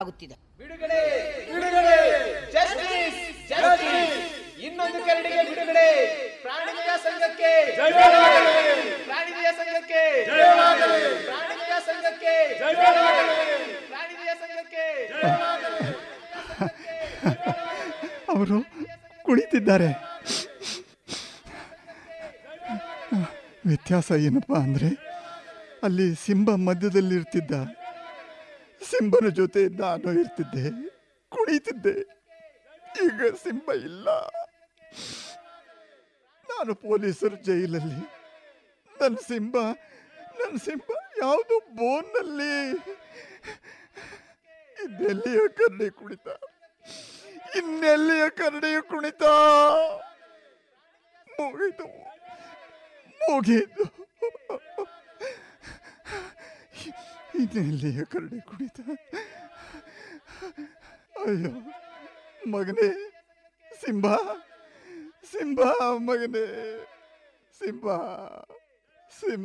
ಸಾಧ್ಯವಾಗುತ್ತಿದೆ ಬಿಡುಗಡೆ ಬಿಡುಗಡೆ ಜಸ್ಟಿಸ್ ಜಸ್ಟಿಸ್ ಇನ್ನೊಂದು ಕರಡಿಗೆ ಬಿಡುಗಡೆ ಪ್ರಾಣಿದಯ ಸಂಘಕ್ಕೆ ಪ್ರಾಣಿದಯ ಸಂಘಕ್ಕೆ ಪ್ರಾಣಿದಯ ಸಂಘಕ್ಕೆ ಪ್ರಾಣಿದಯ ಸಂಘಕ್ಕೆ ಅವರು ಕುಳಿತಿದ್ದಾರೆ ವ್ಯತ್ಯಾಸ ಏನಪ್ಪ ಅಂದರೆ ಅಲ್ಲಿ ಸಿಂಹ ಮಧ್ಯದಲ್ಲಿರ್ತಿದ್ದ ಸಿಂಹನ ಜೊತೆ ನಾನು ಇರ್ತಿದ್ದೆ ಕುಣಿತಿದ್ದೆ ಈಗ ಸಿಂಹ ಇಲ್ಲ ನಾನು ಪೊಲೀಸರ ಜೈಲಲ್ಲಿ ನನ್ನ ಸಿಂಹ ನನ್ನ ಸಿಂಹ ಯಾವುದು ಬೋನ್ನಲ್ಲಿ ಇನ್ನೆಲ್ಲಿಯ ಕರಡಿ ಕುಣಿತ ಇನ್ನೆಲ್ಲಿಯ ಕರಡಿಯ ಕುಣಿತ ಮುಗಿದು ಮುಗಿದು ಇನ್ನೆಲ್ಲಿಯ ಕರಡಿ ಕುಣಿತ ಅಯ್ಯೋ ಮಗನೇ ಸಿಂಹ ಸಿಂಹ ಮಗನೇ ಸಿಂಹ ಸಿಂಹ